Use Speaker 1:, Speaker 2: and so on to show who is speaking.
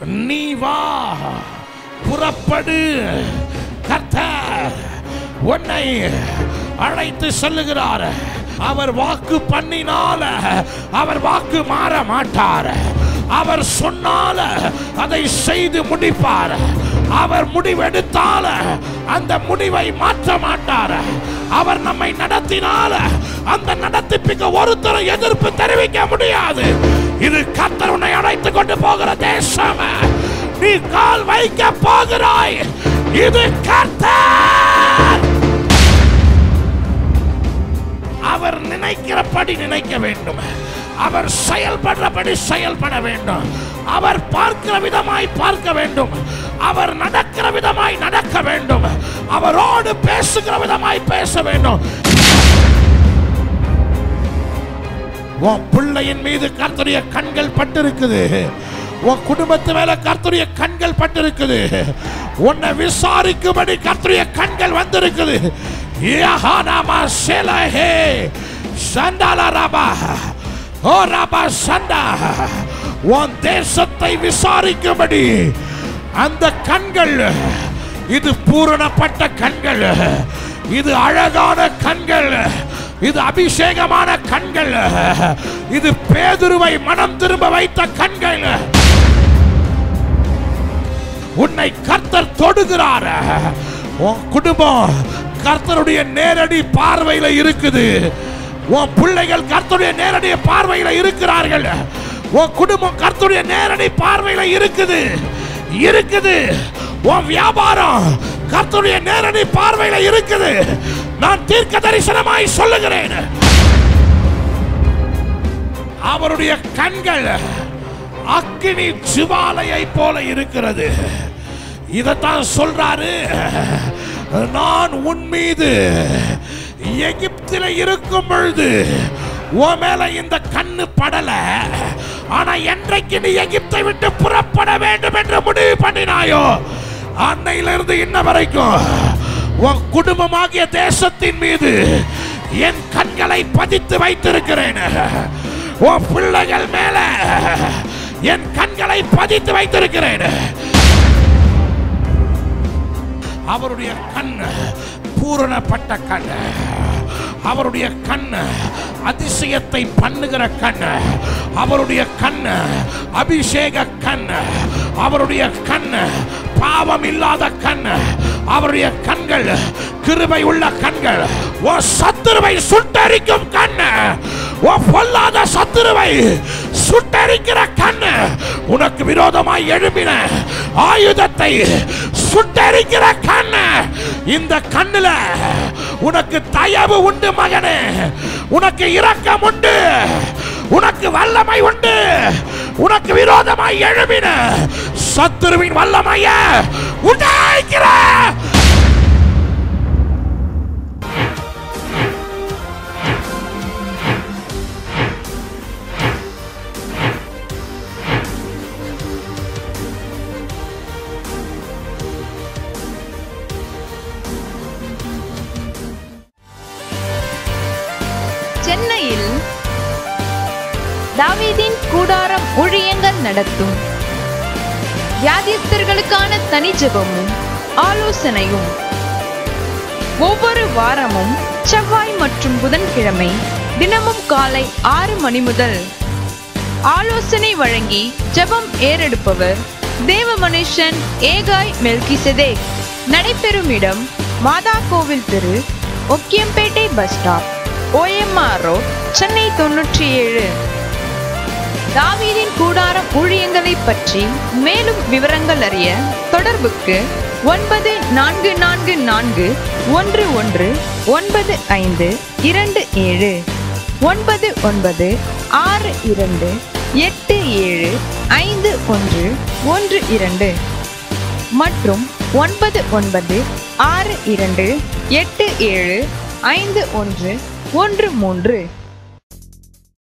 Speaker 1: நீ வா புறப்படு கர்த்தர் உன்னை அழைத்து சொல்லுகிறார் அவர் வாக்கு பண்ணினால அவர் வாக்கு மாற மாட்டார் அவர் சொன்னால அதை செய்து முடிப்பார் அவர் முடிவெடுத்தால அந்த முடிவை மாற்ற மாட்டார் அவர் நம்மை நடத்தினால அந்த நடத்திப்புக்கு ஒருத்தரும் எதிர்ப்பு தெரிவிக்க முடியாது இது கர்த்தர் உன்னை அழைத்து கொண்டு போகிற தேசம் நீ கால் வைக்க போகிறாய் இது கர்த்தர் அவர் நினைக்கிறபடி நினைக்க வேண்டும் அவர் செயல்படுறபடி செயல்பட வேண்டும் அவர் பார்க்கிற விதமாய் பார்க்க வேண்டும் அவர் நடக்கிற விதமாய் நடக்க வேண்டும் அவரோடு பேசுகிற விதமாய் பேச வேண்டும் உன் பிள்ளையின் மீது கர்த்தருடைய கண்கள் பட்டிருக்குது உன் குடும்பத்து மேல கர்த்தருடைய கண்கள் பட்டிருக்குது உன்னை விசாரிக்கும்படி கர்த்தருடைய கண்கள் வந்திருக்குது யஹானாமா செலஹே சண்டாலா ராபா ஓ ராபா சண்டா உன் தேசத்தை விசாரிக்கும்படி அந்த கண்கள் இது பூரணப்பட்ட கண்கள் இது அழகான கண்கள் இது அபிஷேகமான கண்கள் இது பேதுருவை மனம் திரும்ப வைத்த கண்கள் உன்னை கர்த்தர் தொடுகிறார் உன் குடும்பம் கர்த்தருடைய நேரடி பார்வையில இருக்குது உன் பிள்ளைகள் கர்த்தருடைய நேரடி பார்வையில இருக்கிறார்கள் உன் குடும்பம் கர்த்தருடைய நேரடி பார்வையில இருக்குது இருக்குது உன் வியாபாரம் கர்த்தருடைய நேரடி பார்வையில இருக்குது நான் தீர்க்க தரிசனமாய் சொல்லுகிறேன் அவருடைய கண்கள் அக்கினி ஜுவாலையை போல இருக்கிறது இதைத்தான் சொல்றாரு நான் உன் மீது எகிப்தில இருக்கும் பொழுது உன் மேல இந்த கண்ணு படல ஆனா என்றைக்கு நீ எகிப்தை விட்டு புறப்பட வேண்டும் என்று முடிவு பண்ணினாயோ அன்னையிலிருந்து இன்ன வரைக்கும் உன் குடும்பமாகிய தேசத்தின் மீது என் கண்களை பதித்து வைத்திருக்கிறேன் உன் பிள்ளைகள் மேல என் கண்களை பதித்து வைத்திருக்கிறேன் அவருடைய கண் பூரணப்பட்ட கண் அவருடைய கண் அதிசயத்தை பண்ணுகிற கண் அவருடைய கண் அபிஷேக கண் அவருடைய கண் பாவம் இல்லாத கண் அவருடைய கண்கள் கிருபை உள்ள கண்கள் ஓ சத்துருவை சுட்டரிக்கும் கண் ஓ பொல்லாத சத்துருவை சுட்டரிக்கிற கண் உனக்கு விரோதமாய் எழும்பின ஆயுதத்தை சுட்டரிக்கிற கண் இந்த கண்ணுல உனக்கு தயவு உண்டு மகனே உனக்கு இரக்கம் உண்டு உனக்கு வல்லமை உண்டு உனக்கு விரோதமாய் எழும்பின சத்துருவின் வல்லமைய உண்டாய்க்கிற
Speaker 2: சென்னையில் தாவீதின் கூடாரம் ஊழியங்கள் நடத்தும் வியாதிஸ்தர்களுக்கான தனி ஜெபமும் ஆலோசனையும் ஒவ்வொரு வாரமும் செவ்வாய் மற்றும் புதன்கிழமை தினமும் காலை ஆறு மணி முதல் ஆலோசனை வழங்கி ஜெபம் ஏறெடுப்பவர் தேவ மனுஷன் ஏகாய் மெல்கிசெதேக் நடைபெறும் இடம் மாதா கோவில் தெரு Okkiyampettai bus stop OMR road Chennai தொன்னூற்றி ஏழு தாவீதின் கூடாரம் ஊழியங்களை பற்றி மேலும் விவரங்கள் அறிய தொடர்புக்கு ஒன்பது நான்கு நான்கு நான்கு ஒன்று ஒன்று ஒன்பது ஐந்து இரண்டு ஏழு ஒன்பது ஒன்பது ஆறு இரண்டு எட்டு ஏழு ஐந்து ஒன்று ஒன்று இரண்டு மற்றும் ஒன்பது ஒன்பது ஆறு இரண்டு எட்டு ஏழு ஐந்து ஒன்று ஒன்று மூன்று